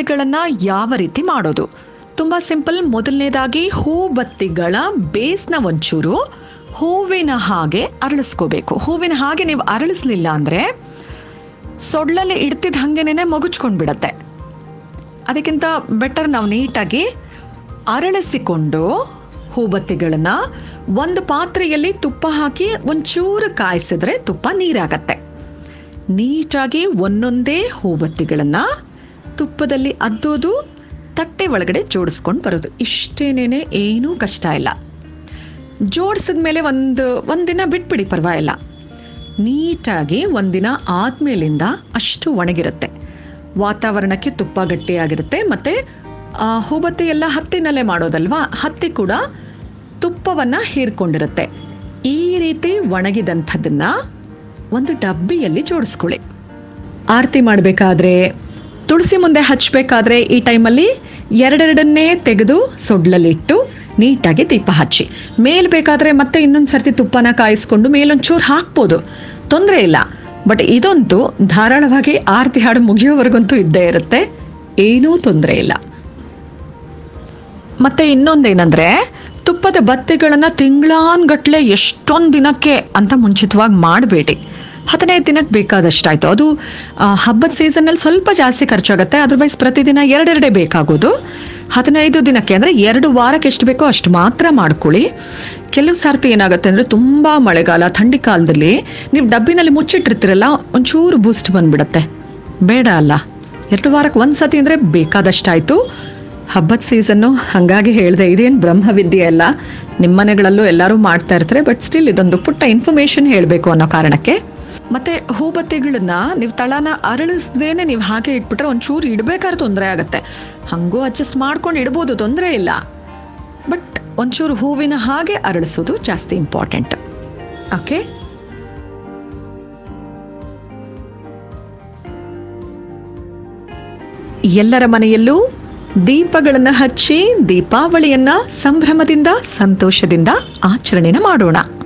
ಹೂಬತ್ತಿಗಳನ್ನು ಯಾವ ರೀತಿ ಮಾಡೋದು ತುಂಬ ಸಿಂಪಲ್ ಮೊದಲನೇದಾಗಿ ಹೂಬತ್ತಿಗಳ ಬೇಸ್ನ ಒಂಚೂರು ಹೂವಿನ ಹಾಗೆ ಅರಳಿಸ್ಕೋಬೇಕು ಹೂವಿನ ಹಾಗೆ ನೀವು ಅರಳಿಸ್ಲಿಲ್ಲ ಅಂದರೆ ಸೊಡ್ಲಲ್ಲಿ ಇಡ್ತಿದ್ದ ಹಾಗೇನೆ ಮಗುಚ್ಕೊಂಡು ಬಿಡತ್ತೆ ಅದಕ್ಕಿಂತ ಬೆಟರ್ ನಾವು ನೀಟಾಗಿ ಅರಳಿಸಿಕೊಂಡು ಹೂಬತ್ತಿಗಳನ್ನು ಒಂದು ಪಾತ್ರೆಯಲ್ಲಿ ತುಪ್ಪ ಹಾಕಿ ಒಂಚೂರು ಕಾಯಿಸಿದ್ರೆ ತುಪ್ಪ ನೀರಾಗತ್ತೆ ನೀಟಾಗಿ ಒಂದೊಂದೇ ಹೂಬತ್ತಿಗಳನ್ನು ತುಪ್ಪದಲ್ಲಿ ಅದ್ದೋದು ತಟ್ಟೆ ಒಳಗಡೆ ಜೋಡಿಸ್ಕೊಂಡು ಬರೋದು ಇಷ್ಟೇನೇನೆ ಏನೂ ಕಷ್ಟ ಇಲ್ಲ ಜೋಡಿಸಿದ ಮೇಲೆ ಒಂದು ಒಂದಿನ ಬಿಟ್ಬಿಡಿ ಪರವಾಗಿಲ್ಲ ನೀಟಾಗಿ ಒಂದಿನ ಆದಮೇಲಿಂದ ಅಷ್ಟು ಒಣಗಿರುತ್ತೆ ವಾತಾವರಣಕ್ಕೆ ತುಪ್ಪ ಗಟ್ಟಿಯಾಗಿರುತ್ತೆ ಮತ್ತು ಹೂಬತ್ತಿ ಎಲ್ಲ ಹತ್ತಿನಲ್ಲೇ ಮಾಡೋದಲ್ವಾ ಹತ್ತಿ ಕೂಡ ತುಪ್ಪವನ್ನು ಹೀರ್ಕೊಂಡಿರುತ್ತೆ ಈ ರೀತಿ ಒಣಗಿದಂಥದ್ದನ್ನು ಒಂದು ಡಬ್ಬಿಯಲ್ಲಿ ಜೋಡಿಸ್ಕೊಳ್ಳಿ ಆರತಿ ಮಾಡಬೇಕಾದ್ರೆ ತುಳಸಿ ಮುಂದೆ ಹಚ್ಚಬೇಕಾದ್ರೆ ಈ ಟೈಮಲ್ಲಿ ಎರಡೆರಡನ್ನೇ ತೆಗೆದು ಸೊಡ್ಲಲ್ಲಿಟ್ಟು ನೀಟಾಗಿ ದೀಪ ಹಚ್ಚಿ ಮೇಲ್ ಬೇಕಾದರೆ ಮತ್ತೆ ಇನ್ನೊಂದು ಸರ್ತಿ ತುಪ್ಪನ ಕಾಯಿಸ್ಕೊಂಡು ಮೇಲೊಂಚೂರು ಹಾಕ್ಬೋದು ತೊಂದರೆ ಇಲ್ಲ ಬಟ್ ಇದಂತೂ ಧಾರಾಳವಾಗಿ ಆರತಿ ಹಾಡು ಮುಗಿಯೋವರೆಗಂತೂ ಇದ್ದೇ ಇರುತ್ತೆ ಏನೂ ತೊಂದರೆ ಇಲ್ಲ ಮತ್ತೆ ಇನ್ನೊಂದೇನಂದ್ರೆ ತುಪ್ಪದ ಬತ್ತಿಗಳನ್ನು ತಿಂಗಳಾನ್ಗಟ್ಲೆ ಎಷ್ಟೊಂದು ದಿನಕ್ಕೆ ಅಂತ ಮುಂಚಿತವಾಗಿ ಮಾಡಬೇಡಿ ಹದಿನೈದು ದಿನಕ್ಕೆ ಬೇಕಾದಷ್ಟಾಯ್ತು ಅದು ಆ, ಹಬ್ಬದ ಸೀಸನ್ನಲ್ಲಿ ಸ್ವಲ್ಪ ಜಾಸ್ತಿ ಖರ್ಚಾಗುತ್ತೆ ಅದರ್ವೈಸ್ ಪ್ರತಿದಿನ ಎರಡೆರಡೇ ಬೇಕಾಗೋದು ಹದಿನೈದು ದಿನಕ್ಕೆ ಅಂದರೆ ಎರಡು ವಾರಕ್ಕೆ ಎಷ್ಟು ಬೇಕೋ ಅಷ್ಟು ಮಾತ್ರ ಮಾಡ್ಕೊಳ್ಳಿ ಕೆಲವು ಸರ್ತಿ ಏನಾಗುತ್ತೆ ಅಂದರೆ ತುಂಬ ಮಳೆಗಾಲ ಥಂಡಿ ಕಾಲದಲ್ಲಿ ನೀವು ಡಬ್ಬಿನಲ್ಲಿ ಮುಚ್ಚಿಟ್ಟಿರ್ತೀರಲ್ಲ ಒಂಚೂರು ಬೂಸ್ಟ್ ಬಂದ್ಬಿಡತ್ತೆ ಬೇಡ ಅಲ್ಲ ಎರಡು ವಾರಕ್ಕೆ ಒಂದು ಸತಿ ಅಂದರೆ ಬೇಕಾದಷ್ಟಾಯಿತು ಹಬ್ಬದ ಸೀಸನ್ನು ಹಾಗಾಗಿ ಹೇಳಿದೆ ಇದೇನು ಬ್ರಹ್ಮವಿದ್ಯೆ ಅಲ್ಲ ನಿಮ್ಮ ಮನೆಗಳಲ್ಲೂ ಎಲ್ಲರೂ ಮಾಡ್ತಾ ಇರ್ತಾರೆ ಬಟ್ ಸ್ಟಿಲ್ ಇದೊಂದು ಪುಟ್ಟ ಇನ್ಫಾರ್ಮೇಷನ್ ಹೇಳಬೇಕು ಅನ್ನೋ ಕಾರಣಕ್ಕೆ ಮತ್ತೆ ಹೂಬತ್ತಿಗಳನ್ನ ನೀವು ತಳನ ಅರಳಿಸ್ದೇನೆ ನೀವು ಹಾಗೆ ಇಟ್ಬಿಟ್ರೆ ಒಂಚೂರು ಇಡಬೇಕಾದ್ರೆ ತೊಂದರೆ ಆಗುತ್ತೆ ಹಂಗೂ ಅಡ್ಜಸ್ಟ್ ಮಾಡ್ಕೊಂಡು ಇಡ್ಬೋದು ತೊಂದರೆ ಇಲ್ಲ ಬಟ್ ಒಂಚೂರು ಹೂವಿನ ಹಾಗೆ ಅರಳಿಸೋದು ಜಾಸ್ತಿ ಇಂಪಾರ್ಟೆಂಟ್ ಓಕೆ ಎಲ್ಲರ ಮನೆಯಲ್ಲೂ ದೀಪಗಳನ್ನು ಹಚ್ಚಿ ದೀಪಾವಳಿಯನ್ನ ಸಂಭ್ರಮದಿಂದ ಸಂತೋಷದಿಂದ ಆಚರಣೆನ ಮಾಡೋಣ